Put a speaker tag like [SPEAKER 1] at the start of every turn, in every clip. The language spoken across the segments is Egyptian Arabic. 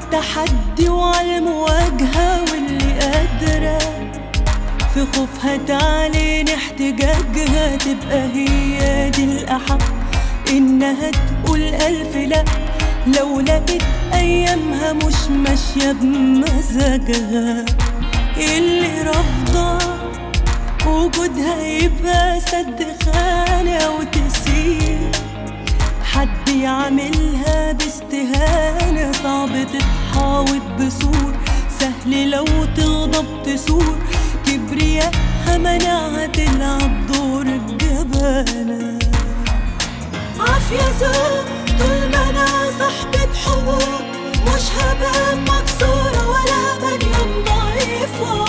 [SPEAKER 1] عالتحدي وعالمواجهة واللي قادرة في خوفها تعلن احتجاجها تبقى هي دي الأحق إنها تقول ألف لأ لو لقيت أيامها مش ماشية بمزاجها اللي رافضة وجودها يبقى سد خانة وتسيب حد يعملها باستهانة صعب تتحاوط بسور سهل لو تغضب تسور كبرياءها منعها تلعب دور الجبانة عافية زوج طول ما أنا صاحبة حقوق مش هبقى مكسورة ولا بنيان ضعيفة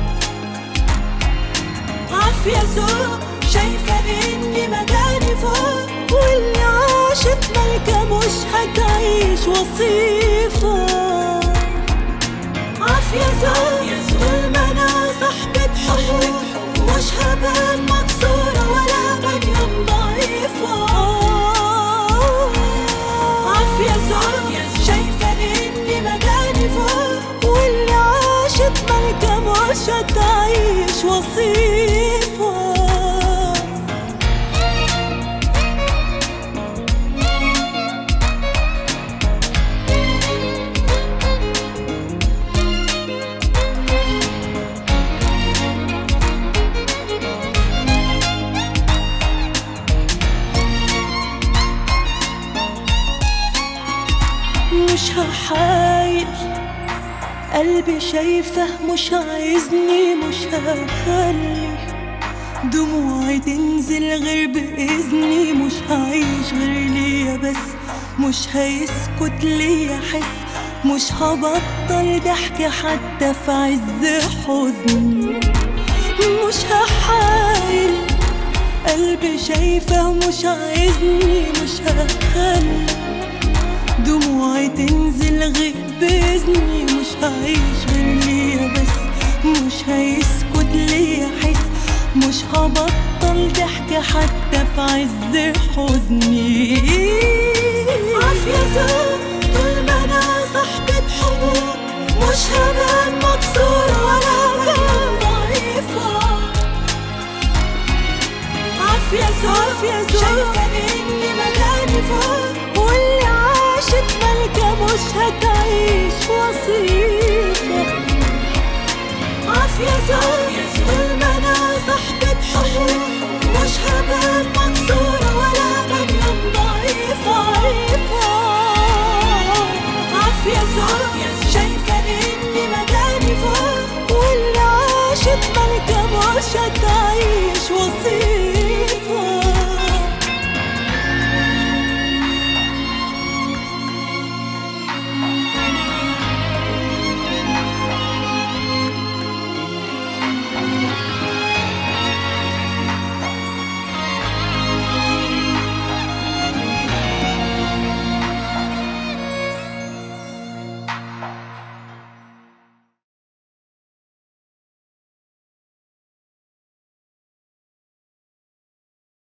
[SPEAKER 1] عافية ذوق شايفة إني مكاني فوق واللي عاشت ملكة مش هتعيش وصيفة عافية ذوق طول ما أنا صاحبة حقوق مش هبقى مكسورة ولا بنيان ضعيفة عافية ذوق شايفة إني مكاني فوق واللي عاشت ملكة مش هتعيش وصيفة مش هحايل قلبي شايفه مش عايزني مش هخلي دموعي تنزل غير بإذني مش هعيش غير ليا بس مش هيسكت ليا حس مش هبطل ضحك حتى في عز حزني مش هحايل قلبي شايفه مش عايزني مش هخلي دموعي تنزل غير بإذني مش هعيش غير ليا بس مش هيسكت ليا حس مش هبطل ضحك حتى في عز حزني عافية ذوق طول ما أنا صاحبة حقوق مش هبقى مكسورة ولا بقى ضعيفة عافية ذوق شايفة إني مكاني فوق واللي عاشت ملكة مش هتعيش وصيفة عافية ذوق طول ما أنا صاحبة حقوق مش هبقى مكسورة ولا بنيان ضعيفة عافية ذوق شايفة إني مكاني فوق واللي عاشت ملكة مش هتعيش وصيفة